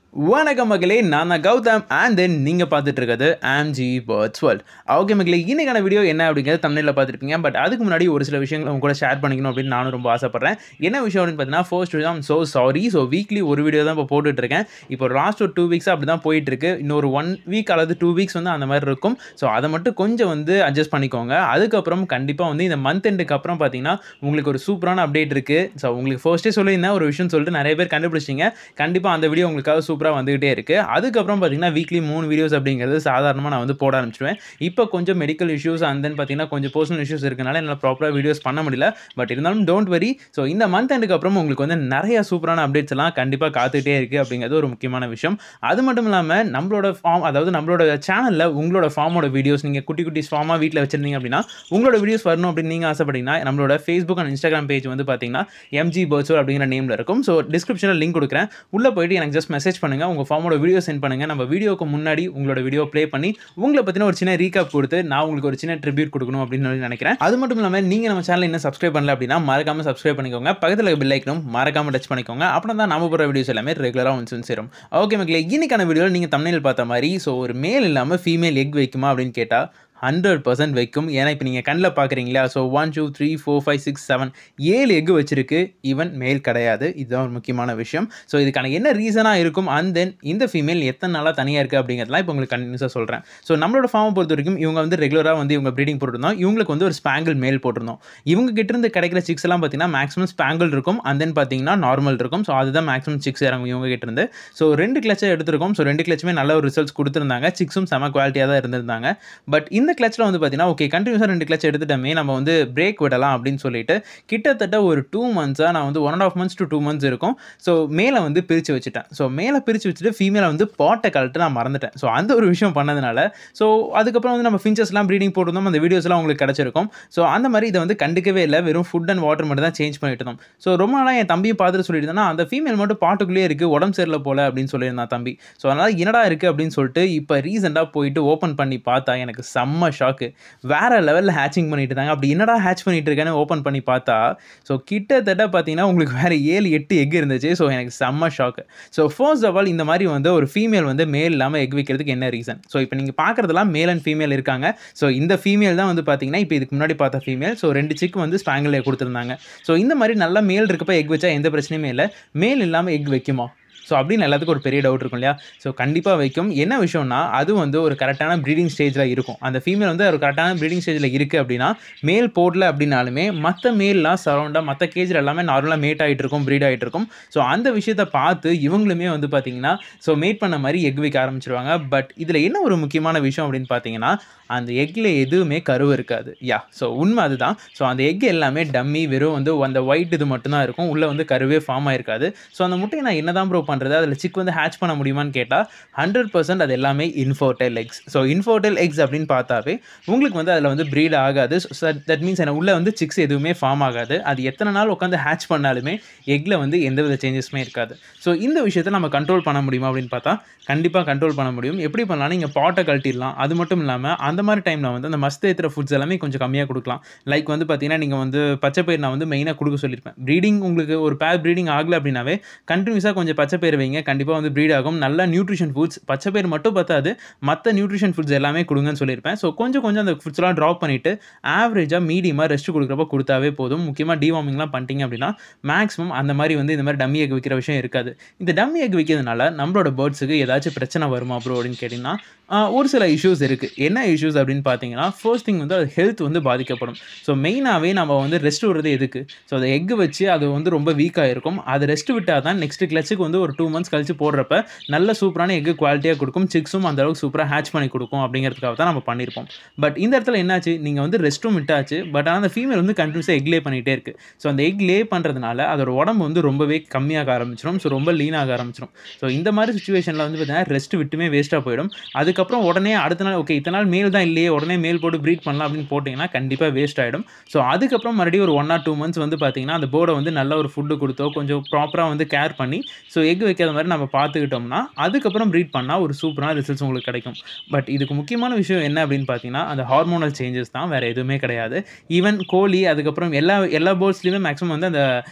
வணக்கம் மகளே நான் தான் கௌதம் அண்ட் தென் நீங்கள் பார்த்துட்டு இருக்கிறது ஆம்ஜி பேர்ட்ஸ் வேர்ல்ட் ஓகே மகளே இன்னைக்கான வீடியோ என்ன அப்படிங்கிறது தமிழில் பார்த்துருப்பீங்க பட் அதுக்கு முன்னாடி ஒரு சில விஷயங்கள் உங்க கூட ஷேர் பண்ணிக்கணும் அப்படின்னு நானும் ரொம்ப ஆசைப்பட்றேன் என்ன விஷயம் அப்படின்னு பார்த்தீங்கன்னா ஃபர்ஸ்ட் தான் ஸோ சாரி ஸோ வீக்லி ஒரு வீடியோ தான் இப்போ போட்டுட்டு இருக்கேன் இப்போ லாஸ்ட் ஒரு டூ வீக்ஸாக அப்படி தான் போயிட்டு இருக்கு இன்னொரு ஒன் வீக் அல்லது டூ வீக்ஸ் வந்து அந்த மாதிரி இருக்கும் ஸோ அதை மட்டும் கொஞ்சம் வந்து அட்ஜஸ்ட் பண்ணிக்கோங்க அதுக்கப்புறம் கண்டிப்பாக வந்து இந்த மந்த் எண்டுக்கு அப்புறம் பார்த்தீங்கன்னா உங்களுக்கு ஒரு சூப்பரான அப்டேட் இருக்குது ஸோ உங்களுக்கு ஃபர்ஸ்ட்டே சொல்லியிருந்தேன் ஒரு விஷயம் சொல்லிட்டு நிறைய பேர் கண்டுபிடிச்சிங்க கண்டிப்பாக அந்த வீடியோ உங்களுக்காக சூப்பராக வந்துகிட்டே இருக்குது அதுக்கப்புறம் பார்த்தீங்கன்னா வீக்லி மூணு வீடியோஸ் அப்படிங்கிறது சாதாரணமாக நான் வந்து போட ஆரம்பிச்சிடுவேன் இப்போ கொஞ்சம் மெடிக்கல் இஷ்யூஸ் அண்ட் தென் பார்த்தீங்கன்னா கொஞ்சம் பர்சனல் இஷ்யூஸ் இருக்கனால என்னால் ப்ராப்பராக வீடியோஸ் பண்ண முடியல பட் இருந்தாலும் டோன்ட் வரி ஸோ இந்த மந்த் எண்டுக்கு அப்புறம் உங்களுக்கு வந்து நிறைய சூப்பரான அப்டேட்ஸ் எல்லாம் கண்டிப்பாக காத்துக்கிட்டே இருக்குது அப்படிங்கிறது ஒரு முக்கியமான விஷயம் அது மட்டும் இல்லாமல் நம்மளோட ஃபார்ம் அதாவது நம்மளோட சேனலில் உங்களோட ஃபார்மோட வீடியோஸ் நீங்கள் குட்டி குட்டி ஃபார்மாக வீட்டில் வச்சிருந்தீங்க அப்படின்னா உங்களோட வீடியோஸ் வரணும் அப்படின்னு நீங்கள் ஆசைப்பட்டீங்கன்னா நம்மளோட ஃபேஸ்புக் அண்ட் இன்ஸ்டாகிராம் பேஜ் வந்து பார்த்தீங்கன்னா எம்ஜி பர்ச்சூர் அப்படிங்கிற நேமில் இருக்கும் ஸோ டிஸ்கிரிப்ஷனில் லிங்க் கொடுக்குறேன் உள்ளே போயிட்டு எனக்கு ஜஸ்ட் மெசேஜ் பண்ணுங்கள் உங்கள் ஃபார்மோட வீடியோ சென்ட் பண்ணுங்கள் நம்ம வீடியோக்கு முன்னாடி உங்களோட வீடியோ ப்ளே பண்ணி உங்களை பற்றின ஒரு சின்ன ரீகாப் கொடுத்து நான் உங்களுக்கு ஒரு சின்ன ட்ரிபியூட் கொடுக்கணும் அப்படின்னு சொல்லி நினைக்கிறேன் அது மட்டும் இல்லாமல் நீங்கள் நம்ம சேனல் இன்னும் சப்ஸ்கிரைப் பண்ணல அப்படின்னா மறக்காம சப்ஸ்கிரைப் பண்ணிக்கோங்க பக்கத்தில் பில் ஐக்கனும் மறக்காம டச் பண்ணிக்கோங்க அப்புறம் தான் நம்ம போகிற வீடியோஸ் எல்லாமே ரெகுலராக வந்து வந்து சேரும் ஓகே மக்களே இன்னைக்கான வீடியோவில் நீங்கள் தமிழில் பார்த்த மாதிரி ஸோ ஒரு மேல் இல்லாமல் ஃபீமேல் எக் வைக்குமா அப்படின்னு கேட்டால் ஹண்ட்ரட் பர்சன்ட் வைக்கும் ஏன்னா இப்போ நீங்கள் கண்ணில் பார்க்குறீங்களா so one two three four five six seven ஏழு எக்கு வச்சிருக்கு ஈவன் மேல் கிடையாது இதுதான் ஒரு முக்கியமான விஷயம் ஸோ இதுக்கான என்ன ரீசனாக இருக்கும் அண்ட் தென் இந்த ஃபீமேல் எத்தனை நாளாக தனியாக இருக்குது அப்படிங்கிறதுலாம் இப்போ உங்களுக்கு கண்டினியூஸாக சொல்கிறேன் ஸோ நம்மளோட ஃபார்மை பொறுத்த வரைக்கும் இவங்க வந்து ரெகுலராக வந்து இவங்க ப்ரீடிங் போட்டிருந்தோம் இவங்களுக்கு வந்து ஒரு ஸ்பாங்கிள் மேல் போட்டிருந்தோம் இவங்க கிட்ட இருந்து கிடைக்கிற சிக்ஸ் எல்லாம் பார்த்தீங்கன்னா மேக்ஸிமம் ஸ்பாங்கிள் இருக்கும் அண்ட் தென் பார்த்தீங்கன்னா நார்மல் இருக்கும் ஸோ அதுதான் மேக்ஸிமம் சிக்ஸ் இறங்கும் இவங்க கிட்ட இருந்து ஸோ ரெண்டு கிளச்சை எடுத்திருக்கோம் ஸோ ரெண்டு கிளச்சுமே நல்ல ஒரு ரிசல்ட்ஸ் கொடுத்துருந்தாங்க சிக்ஸும் செம குவாலிட்டியாக தான் இருந்திருந்தாங்க பட் இந்த கிளச்சில் வந்து பார்த்தீங்கன்னா ஓகே கண்டினியூஸாக ரெண்டு கிளச் எடுத்துட்டோமே நம்ம வந்து பிரேக் விடலாம் அப்படின்னு சொல்லிட்டு கிட்டத்தட்ட ஒரு டூ மந்த்ஸாக நான் வந்து one and half months to two months இருக்கும் ஸோ மேலே வந்து பிரித்து வச்சுட்டேன் ஸோ மேலே பிரித்து வச்சுட்டு ஃபீமேலை வந்து பாட்டை கழட்டு நான் மறந்துட்டேன் ஸோ அந்த ஒரு விஷயம் பண்ணதுனால ஸோ அதுக்கப்புறம் வந்து நம்ம ஃபின்ச்சஸ்லாம் ப்ரீடிங் போட்டிருந்தோம் அந்த வீடியோஸ்லாம் உங்களுக்கு கிடச்சிருக்கும் ஸோ அந்த மாதிரி இதை வந்து கண்டுக்கவே இல்லை வெறும் ஃபுட் அண்ட் வாட்டர் மட்டும் தான் சேஞ்ச் பண்ணிட்டு இருந்தோம் ஸோ ரொம்ப நாளாக என் தம்பியை பார்த்துட்டு சொல்லியிருந்தேன்னா அந்த ஃபீமேல் மட்டும் பாட்டுக்குள்ளேயே இருக்குது உடம்பு சரியில்லை போல அப்படின்னு சொல்லியிருந்தான் தம்பி ஸோ அதனால் என்னடா இருக்குது அப்படின்னு சொல்லிட்டு இப்போ ரீசெண்டாக போயிட்டு ஓப்பன் பண்ணி பார்த்தா எனக்கு செம்ம ஷாக்கு வேற லெவலில் ஹேச்சிங் பண்ணிட்டு இருந்தாங்க அப்படி என்னடா ஹேட்ச் பண்ணிட்டு இருக்கேன்னு ஓப்பன் பண்ணி பார்த்தா ஸோ கிட்டத்தட்ட பார்த்தீங்கன்னா உங்களுக்கு வேறு ஏழு எட்டு எக் இருந்துச்சு ஸோ எனக்கு செம்ம shock so first of all இந்த மாதிரி வந்து ஒரு ஃபீமேல் வந்து மேல் இல்லாமல் எக் வைக்கிறதுக்கு என்ன ரீசன் ஸோ இப்போ நீங்கள் பார்க்குறதெல்லாம் மேல் அண்ட் ஃபீமேல் இருக்காங்க ஸோ இந்த ஃபீமேல் தான் வந்து பார்த்தீங்கன்னா இப்போ இதுக்கு முன்னாடி பார்த்த ஃபீமேல் ஸோ ரெண்டு சிக் வந்து ஸ்பாங்கில் கொடுத்துருந்தாங்க ஸோ இந்த மாதிரி நல்ல மேல் இருக்கப்போ எக் வச்சா எந்த பிரச்சனையுமே இல்லை மேல் இல்லாமல் எக் வைக்குமா ஸோ அப்படின்னு எல்லாத்துக்கும் ஒரு பெரிய டவுட் இருக்கும் இல்லையா ஸோ கண்டிப்பாக வைக்கும் என்ன விஷயம்னா அது வந்து ஒரு கரெக்டான ப்ரீடிங் ஸ்டேஜில் இருக்கும் அந்த ஃபீமேல் வந்து ஒரு கரெக்டான ப்ரீடிங் ஸ்டேஜில் இருக்குது அப்படின்னா மேல் போடல அப்படின்னாலுமே மற்ற மேல்லாம் சரௌண்டாக மற்ற கேஜில் எல்லாமே நார்மலாக மேட் ஆகிட்டு இருக்கும் ப்ரீட் ஆகிட்டு இருக்கும் ஸோ அந்த விஷயத்தை பார்த்து இவங்களுமே வந்து பார்த்தீங்கன்னா ஸோ மேட் பண்ண மாதிரி எக் வைக்க ஆரம்பிச்சிருவாங்க பட் இதில் என்ன ஒரு முக்கியமான விஷயம் அப்படின்னு பார்த்தீங்கன்னா அந்த எக்கில் எதுவுமே கருவு இருக்காது யா ஸோ உண்மை அதுதான் ஸோ அந்த எக் எல்லாமே டம்மி வெறும் வந்து அந்த ஒயிட் இது மட்டும்தான் இருக்கும் உள்ளே வந்து கருவே ஃபார்ம் ஆயிருக்காது ஸோ அந்த முட்டையை நான் என்ன தான் ப்ரோ பண்ணுறது அதில் சிக் வந்து ஹேட்ச் பண்ண முடியுமான்னு கேட்டால் ஹண்ட்ரட் பர்சன்ட் அது எல்லாமே infertile eggs so infertile eggs அப்படின்னு பார்த்தாவே உங்களுக்கு வந்து அதில் வந்து ப்ரீட் ஆகாது தட் மீன்ஸ் என்ன உள்ளே வந்து சிக்ஸ் எதுவுமே ஃபார்ம் ஆகாது அது எத்தனை நாள் உட்காந்து ஹேட்ச் பண்ணாலுமே எக்கில் வந்து எந்தவித சேஞ்சஸுமே இருக்காது ஸோ இந்த விஷயத்தை நம்ம கண்ட்ரோல் பண்ண முடியுமா அப்படின்னு பார்த்தா கண்டிப்பாக கண்ட்ரோல் பண்ண முடியும் எப்படி பண்ணலாம் நீங்கள் பாட்டை கழட்டிடலாம் அது மட்டும் இல்லாமல் அந்த மாதிரி டைமில் வந்து அந்த மஸ்த் ஏற்றுற ஃபுட்ஸ் எல்லாமே கொஞ்சம் கம்மியாக கொடுக்கலாம் லைக் வந்து பார்த்தீங்கன்னா நீங்கள் வந்து பச்சை பயிர் நான் வந்து மெயினாக கொடுக்க சொல்லியிருப்பேன் ப்ரீடிங் உங்களுக்கு ஒரு பேர் ப்ரீடிங் ஆகலை அப்படின்னாவே கண்டினியூஸாக கொஞ்சம் பச்சை பயிர் வைங்க கண்டிப்பாக வந்து ப்ரீட் ஆகும் நல்ல நியூட்ரிஷன் ஃபுட்ஸ் பச்சை பயிர் மட்டும் பார்த்தாது மற்ற நியூட்ரிஷன் ஃபுட்ஸ் எல்லாமே கொடுங்கன்னு சொல்லியிருப்பேன் ஸோ கொஞ்சம் கொஞ்சம் அந்த ஃபுட்ஸ்லாம் ட்ராப் பண்ணிவிட்டு ஆவரேஜாக மீடியமாக ரெஸ்ட் கொடுக்குறப்ப கொடுத்தாவே போதும் முக்கியமாக டிவார்மிங்லாம் பண்ணிட்டீங்க அப்படின்னா மேக்ஸிமம் அந்த மாதிரி வந்து இந்த மாதிரி டம்மி எக் வைக்கிற விஷயம் இருக்காது இந்த டம்மி எக் வைக்கிறதுனால நம்மளோட பேர்ட்ஸுக்கு ஏதாச்சும் பிரச்சனை வருமா ப்ரோ அப்படின்னு கேட்டிங்கன்னா ஒரு சில இஷ்யூஸ் இருக்குது என்ன இஷ்யூஸ் அப்படின்னு பார்த்தீங்கன்னா ஃபர்ஸ்ட் திங் வந்து அது ஹெல்த் வந்து பாதிக்கப்படும் ஸோ மெயினாகவே நம்ம வந்து ரெஸ்ட் விடுறது எதுக்கு ஸோ அதை எக் வச்சு அது வந்து ரொம்ப வீக்காக இருக்கும் அது ரெஸ்ட் விட்டால் தான் நெக்ஸ்ட் கிளச்சுக்கு வந்து ஒரு டூ மந்த்ஸ் கழிச்சு போடுறப்ப நல்ல சூப்பரான எக்கு குவாலிட்டியாக கொடுக்கும் சிக்ஸும் அந்த அளவுக்கு சூப்பராக ஹேட்ச் பண்ணி கொடுக்கும் அப்படிங்கிறதுக்காக தான் நம்ம பண்ணியிருப்போம் பட் இந்த இடத்துல என்னாச்சு நீங்கள் வந்து ரெஸ்ட்டும் விட்டாச்சு பட் ஆனால் அந்த ஃபீமேல் வந்து கண்டினியூஸாக எக் லே பண்ணிகிட்டே இருக்குது ஸோ அந்த எக் லே பண்ணுறதுனால அதோட உடம்பு வந்து ரொம்பவே கம்மியாக ஆரம்பிச்சிடும் ஸோ ரொம்ப லீனாக ஆரம்பிச்சிடும் ஸோ இந்த மாதிரி சுச்சுவேஷனில் வந்து பார்த்தீங்கன்னா ரெஸ்ட் விட்டுமே வேஸ்ட்டாக போயிடும் அதுக்கு அதுக்கப்புறம் உடனே அடுத்த நாள் ஓகே இத்தனை நாள் மேல் தான் இல்லையே உடனே மேல் போட்டு ப்ரீட் பண்ணலாம் அப்படின்னு போட்டிங்கன்னா கண்டிப்பாக வேஸ்ட் ஆகிடும் ஸோ அதுக்கப்புறம் மறுபடியும் ஒரு ஒன் ஆர் டூ மந்த்ஸ் வந்து பார்த்தீங்கன்னா அந்த போர்டை வந்து நல்ல ஒரு ஃபுட்டு கொடுத்தோ கொஞ்சம் ப்ராப்பராக வந்து கேர் பண்ணி ஸோ எக் வைக்காத மாதிரி நம்ம பார்த்துக்கிட்டோம்னா அதுக்கப்புறம் ப்ரீட் பண்ணால் ஒரு சூப்பரான ரிசல்ட்ஸ் உங்களுக்கு கிடைக்கும் பட் இதுக்கு முக்கியமான விஷயம் என்ன அப்படின்னு பார்த்தீங்கன்னா அந்த ஹார்மோனல் சேஞ்சஸ் தான் வேறு எதுவுமே கிடையாது ஈவன் கோழி அதுக்கப்புறம் எல்லா எல்லா பேர்ட்ஸ்லையுமே மேக்ஸிமம் வந்து அந்த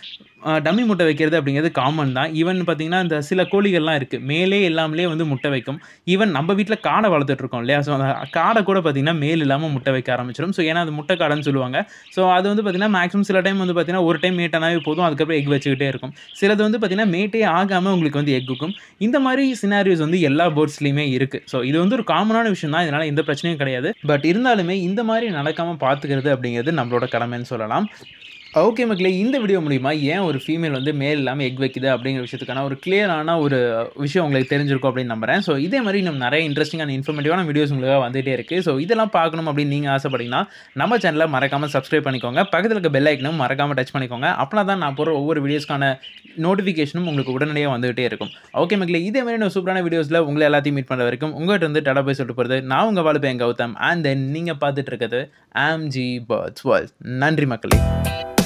டம்மி முட்டை வைக்கிறது அப்படிங்கிறது காமன் தான் ஈவன் பார்த்தீங்கன்னா இந்த சில கோழிகள்லாம் இருக்குது மேலே எல்லாமலே வந்து முட்டை வைக்கும் ஈவன் நம்ம வீட்டில் காடை வளர்த்துட்டு இருக்கோம் இல்லையா ஸோ அந்த காடை கூட பார்த்தீங்கன்னா மேல் இல்லாமல் முட்டை வைக்க ஆரம்பிச்சிடும் ஸோ ஏன்னா அது முட்டை காடைன்னு சொல்லுவாங்க ஸோ அது வந்து பார்த்தீங்கன்னா மேக்ஸிமம் சில டைம் வந்து பார்த்தீங்கன்னா ஒரு டைம் மேட் ஆனாவே போதும் அதுக்கப்புறம் எக் வச்சுக்கிட்டே இருக்கும் சிலது வந்து பார்த்தீங்கன்னா மேட்டே ஆகாமல் உங்களுக்கு வந்து எக் இருக்கும் இந்த மாதிரி சினாரியோஸ் வந்து எல்லா பேர்ட்ஸ்லையுமே இருக்குது ஸோ இது வந்து ஒரு காமனான விஷயம் தான் இதனால் எந்த பிரச்சனையும் கிடையாது பட் இருந்தாலுமே இந்த மாதிரி நடக்காமல் பார்த்துக்கிறது அப்படிங்கிறது நம்மளோட கடமைன்னு சொல்லலாம் ஓகே மக்களே இந்த வீடியோ மூலிமா ஏன் ஒரு ஃபீமேல் வந்து மேல் இல்லாமல் எக் வைக்குது அப்படிங்கிற விஷயத்துக்கான ஒரு கிளியரான ஒரு விஷயம் உங்களுக்கு தெரிஞ்சிருக்கும் அப்படின்னு நம்புறேன் ஸோ இதே மாதிரி நம்ம நிறைய இன்ட்ரெஸ்டிங்கான இன்ஃபர்மேட்டிவான வீடியோஸ் உங்களுக்கு வந்துகிட்டே இருக்குது ஸோ இதெல்லாம் பார்க்கணும் அப்படின்னு நீங்கள் ஆசைப்பட்டீங்கன்னா நம்ம சேனலை மறக்காமல் சப்ஸ்கிரைப் பண்ணிக்கோங்க பக்கத்தில் இருக்க பெல் ஐக்கனும் மறக்காமல் டச் பண்ணிக்கோங்க அப்படின்னா தான் நான் போகிற ஒவ்வொரு வீடியோஸ்க்கான நோட்டிஃபிகேஷனும் உங்களுக்கு உடனடியாக வந்துகிட்டே இருக்கும் ஓகே மக்களே இதே மாதிரி நான் சூப்பரான வீடியோஸில் உங்களை எல்லாத்தையும் மீட் பண்ணுற வரைக்கும் உங்கள்கிட்ட வந்து டடா போய் சொல்லிட்டு போகிறது நான் உங்கள் வாழ்ப்பேன் கௌதம் அண்ட் தென் நீங்கள் பார்த்துட்டு இருக்கிறது ஆம் ஜி பர்ட்ஸ் வேர்ல்ட் நன்றி மக்களே